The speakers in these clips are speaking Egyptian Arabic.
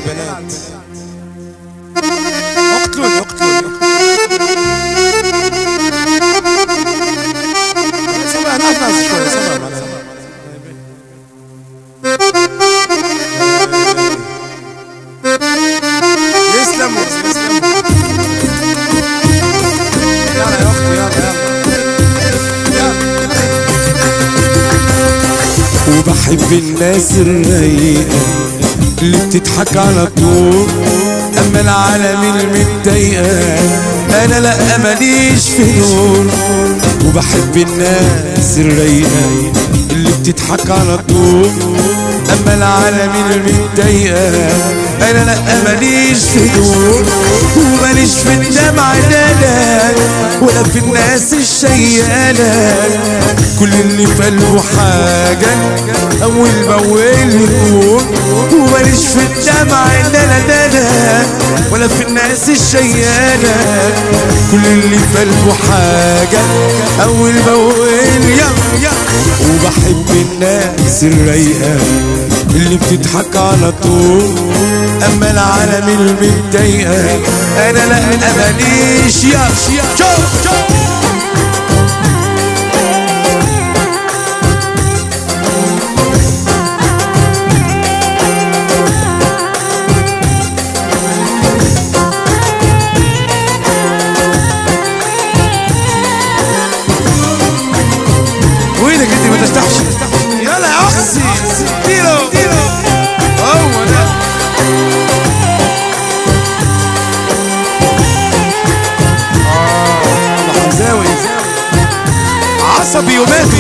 البنات اقتلوني اقتلوني سمع ناس ناس شوية سمع معنا. يسلموا يسلموا يلا يا اختي يلا يلا وبحب الناس الرايقة اللي بتضحك على طول اما العالم المتضايقة انا لا ماليش في دول وبحب الناس الرايقة اللي بتضحك على طول اما العالم المتضايقة انا لا ماليش في دول وماليش في الدمع لا ولا في الناس الشيالة كل اللي في قلبه حاجة أول بأول يكون وماليش في الدمع لا لا لا لا ولا في الناس الشيالة كل اللي في قلبه حاجة أول بأول يا يا وبحب الناس الرايقة اللي بتضحك على طول أما العالم المتضايقة أنا لا ماليش يا يا شوف شوف وينك انت ما تستحش يلا يا اختي ديرو هو ده اه حمزاوي عصبي وماتي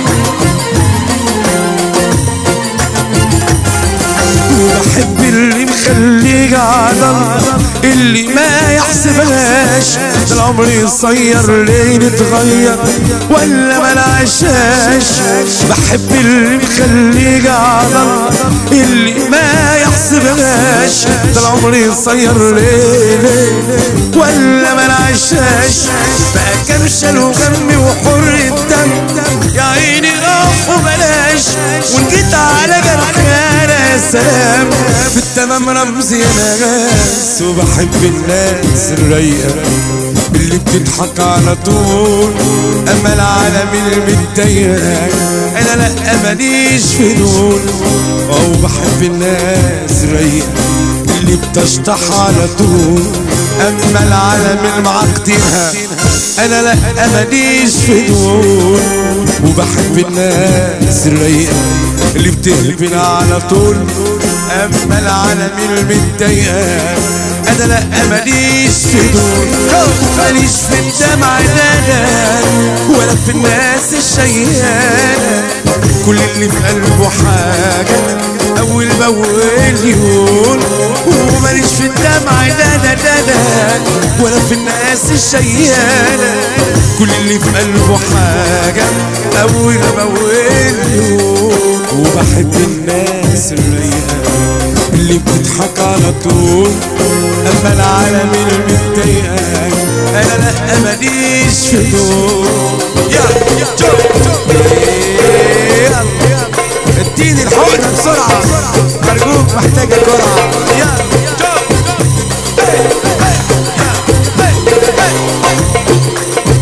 وبحب اللي مخليك عضل اللي ما يحسبهاش ده العمر يصير ليه نتغير ولا ما نعيشهاش بحب اللي مخليك عضل اللي ما يحسبهاش ده العمر يصير ليه ليه ولا ما نعيشهاش بقى كمشل وغمي وحر الدم يا عيني راح وبلاش وجيت على جرحي انا يا سلام في التمام رمزي انا ناس وبحب الناس الرايقه اللي بتضحك على طول اما العالم المتضايقه انا لا ماليش في دول او بحب الناس الرايقه اللي بتشطح على طول اما العالم المعقدينها انا لا ماليش في دول وبحب الناس الرايقه اللي بتهبل على طول اما العالم المتضايقه انا لا ماليش في دول ماليش في الدمع لا ولا في الناس الشيالة كل اللي في قلبه حاجة أول بأول يقول وماليش في الدمع لا لا لا لا ولا في الناس الشيالة كل اللي في قلبه حاجة أول بأول يقول وبحب الناس الرايقة اللي بتضحك على طول اما العالم المتضايقه انا لا ماليش في دول يا يا جو جو يلا اديني الحقنه بسرعه ارجوك محتاجه جرعه يلا جو هي، هي، يا، هي، هي.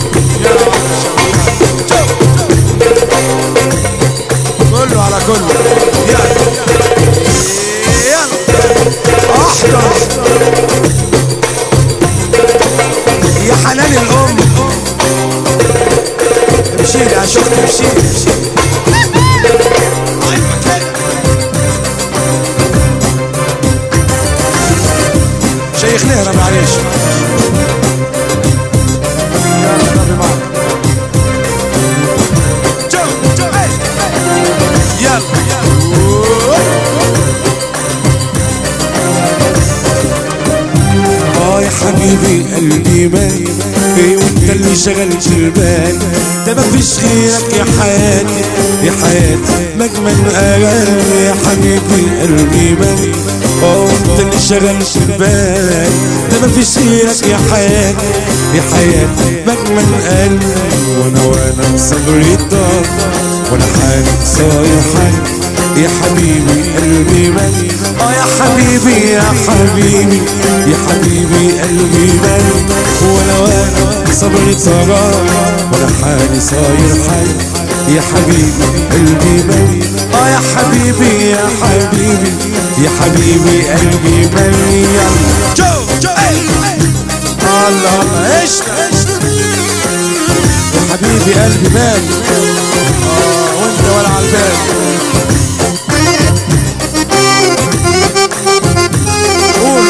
كله على كله يلا يلا احضر يا حنان الام امشي لي عشان امشي امشي شيخ نهرة معلش يلا ربي معك جو جو هي. يلا اه يا حبيبي قلبي مات ايه وانت اللي شغلت البال ده مفيش غيرك يا حياتي يا حياتي مجمل اغاني يا حبيبي قلبي مات اه وانت اللي شغلت البال ده مفيش غيرك يا حياتي يا حياتي مجمل قلبي وانا وانا صبري الدار وانا حالي صاير حالي يا حبيبي قلبي مالي اه يا حبيبي يا حبيبي يا حبيبي قلبي مالي ولا وانا صبري صغار ولا حالي صاير حالي يا حبيبي قلبي مالي اه يا حبيبي يا حبيبي يا حبيبي قلبي مالي يلا جو جو الله الله ايش يا حبيبي قلبي مالي اه وانت ولا على البال قول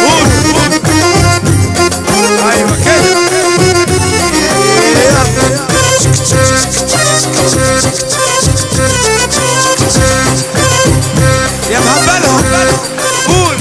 قول ايوه كده يا مهبلهم قول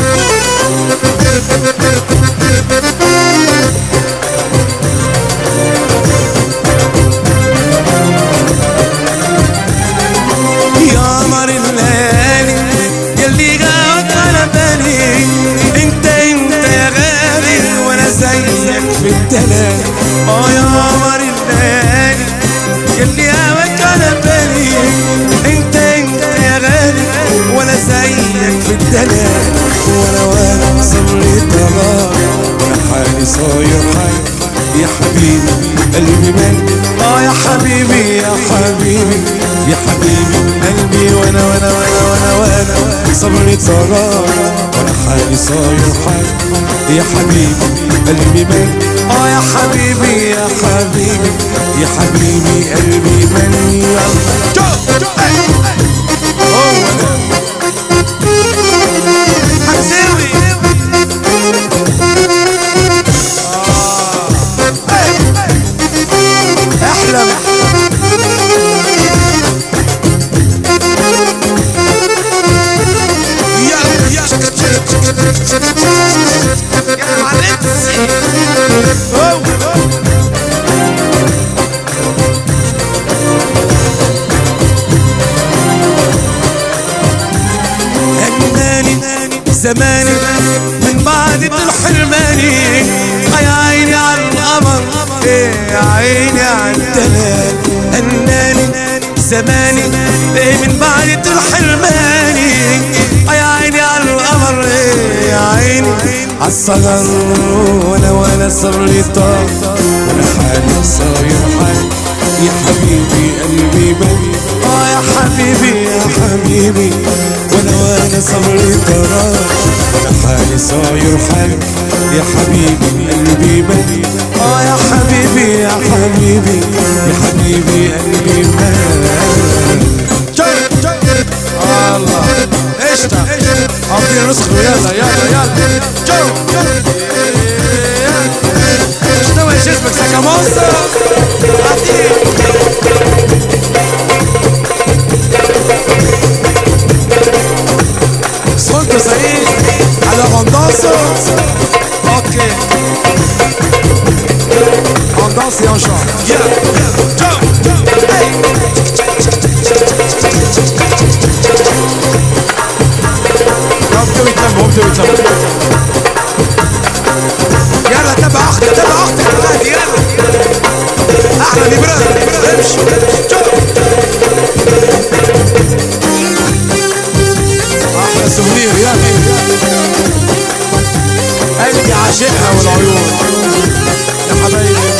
يا قمر الليالي يلي غاوت على بالي انت انت يا غالي وانا زيك في الدلال اه يا قمر الليالي يلي غاوت على بالي انت انت يا غالي وانا زيك في الدلال وانا وانا صبري طغى وانا حالي صاير حي يا حبيبي قلبي مالي اه يا حبيبي يا حبيبي يا حبيبي قلبي وانا وانا وانا وانا وانا صبري صغار وانا حالي صاير حي يا حبيبي قلبي مالي اه يا حبيبي يا حبيبي يا حبيبي قلبي مالي يلا جو جو هو ده حسيبي احلم يلا يا معلم هو هناني زماني من بعد طول حرماني يا عيني على القمر إيه يا عيني على الدلال هناني زماني إيه من بعد طول حرماني يا عيني على القمر إيه يا عيني على الصغر وانا وانا صبري طار وانا حالي صاير حالي يا حبيبي قلبي بلي اه يا حبيبي يا حبيبي وانا وانا صبري طرار وانا حالي صاير حالي يا حبيبي قلبي بلي اه يا حبيبي يا حبيبي يا حبيبي قلبي مال جو جو الله قشطة اعطي رزقه يلا يلا يلا جو جو اشتوى جسمك سكاموسا صوت سعيد على غنداسة اوكي غنداسة يا شعب يلا جو يبدو يتم يبدو يتم يلا تبع اختي تبع اختي عادي يلا احلى نبرة امشي جو احلى سوفير يلا قلبي عاشقها والعيون يا حبايبي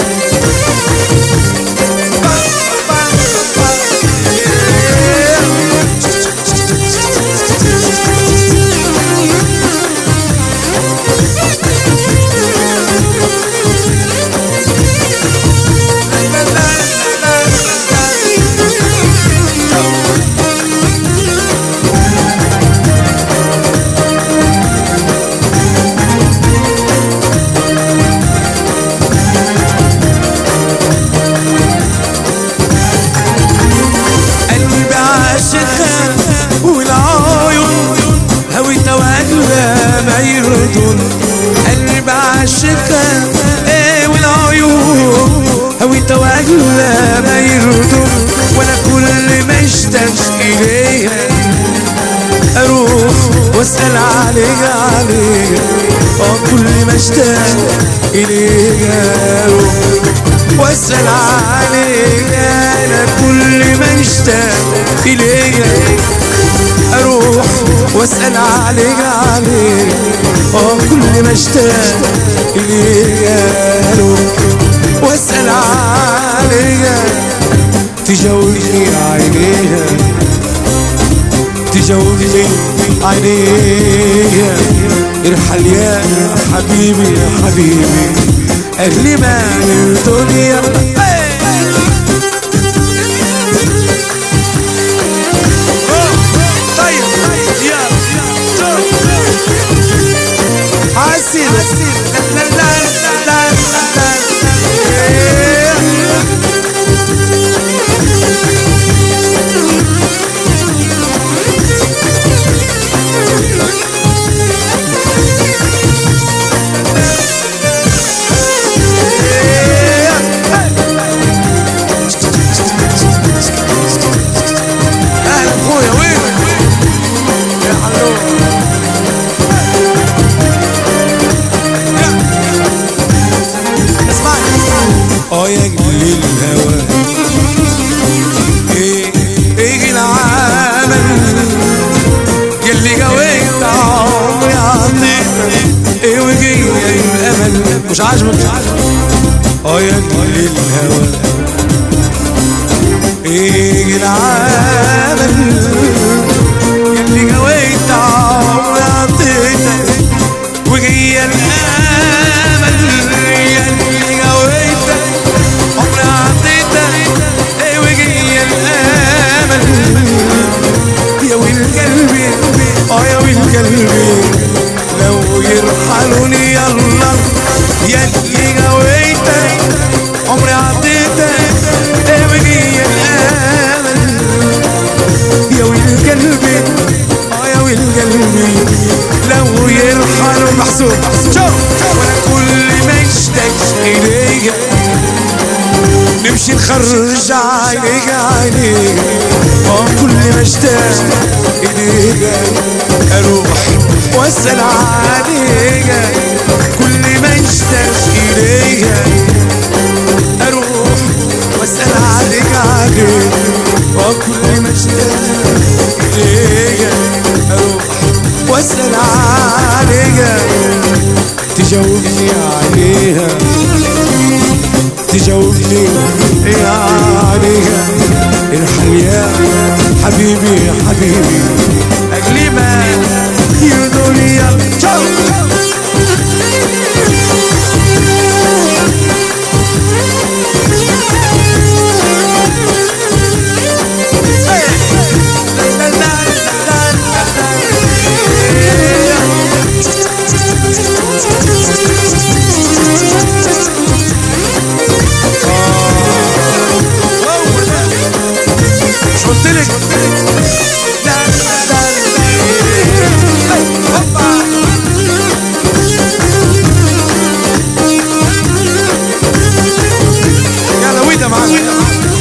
قلبي بعاشقها والعيون هوي تواجهها ما يردون قلبي بعاشقها ايه والعيون هوي تواجهها ما يردون وانا كل ما اشتاق اليها اروح واسال عليها عليها اه كل ما اشتاق اليها اروح واسال عليها انا كل ما اشتاق اليها اروح واسال عليك عليك اه كل ما اشتاق اليك اروح واسال عليك تجاوبني عينيها تجاوبني عينيها ارحل يا حبيبي يا حبيبي اغلي ما من الدنيا طيب يلا حاسب لا لا لا اهلا اخويا وين يا حلو اسمعني اه يا جميل الهوى ايه ايه العمل يلي جويت عمري عطيتك ايه وجيه الامل مش عاجبك اه يا جميل الهوى ايه العمل يلي جويت عمري عطيتك وجي الامل يلي جويتك عمري عطيتك ايه وجي الامل يا ويل قلبي اه يا ويل قلبي لو يرحلوني يلا يلي جويتك عمري عطيتك ايه وجي الامل يا ويل قلبي اه يا ويل قلبي لو يرحلوا محسوب شوف وانا كل ما اشتاق إليك نمشي نخرج عينيك عينيك اه كل ما اشتاق إليك أروح وأسأل عليك كل ما اشتاق إليك أروح وأسأل عليك عليك اه كل ما اشتاق إليك أروح وأسأل عليك تجاوبني عليها تجاوبني يا عليها ارحل يا حبيبي يا حبيبي اغلي ما يدوني يلا شوف لا لا لا قلت لك لا لا لا هوبا يلا ويدا معانا ويدا معانا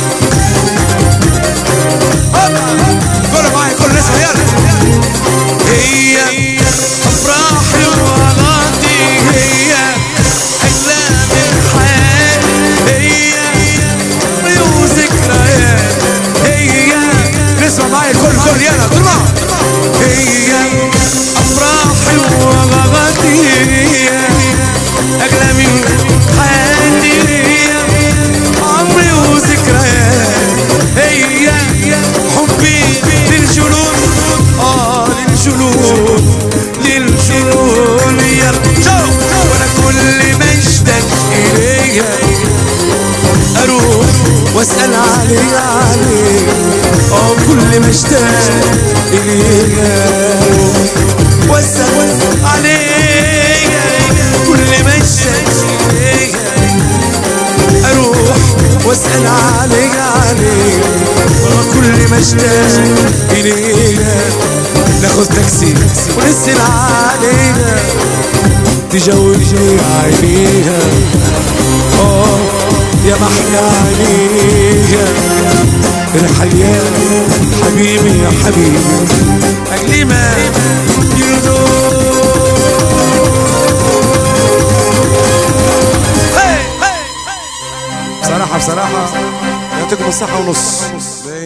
هوبا كله معايا كله اسمع يلا هي افراحي واغاطي هي احلام الحياه هي عمري وذكريات هي اسمع معايا الكل كل يلا كل مع هي افراحي واغاطي هي اغلى من حياتي هي عمري وذكريات هي حبي للجنون اه للجنون للجنون يلا شوف وانا كل ما اشتاق إليها أروح وأسأل عليك عليك اه كل ما اشتاق إليها وأسأل عليك كل ما اشتاق اليك أروح وأسأل عليك عليك اه كل ما اشتاق إليها ناخد تاكسي ونسأل عليها تجاوبني عينيها اه يا محلى عينيها الحياة حبيبي يا حبيبي اجلي ما بصراحة بصراحة يعطيكم الصحة ونص